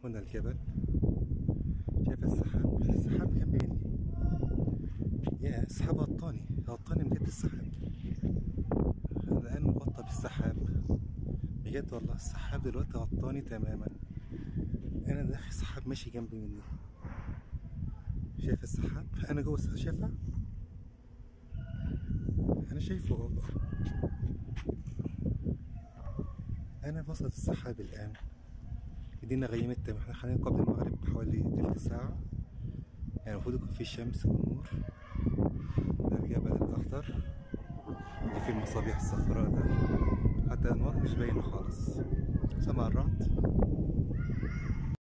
هنا الجبل شايف السحاب السحاب كان بيني يا السحاب غطاني غطاني بجد السحاب أنا الآن مغطى بالسحاب بجد والله السحاب دلوقتي غطاني تماما أنا داخل سحاب ماشي جنبي مني شايف السحاب أنا جوه السحاب شايفها أنا شايفه أهو. أنا في وسط السحاب الآن الدنيا غيمت تمام احنا حاليا قبل المغرب بحوالي تلت ساعة يعني المفروض يكون في شمس ونور ده الجبل الأخضر اللي فيه المصابيح الصفراء ده حتى الأنوار مش باينة خالص سمع الرعد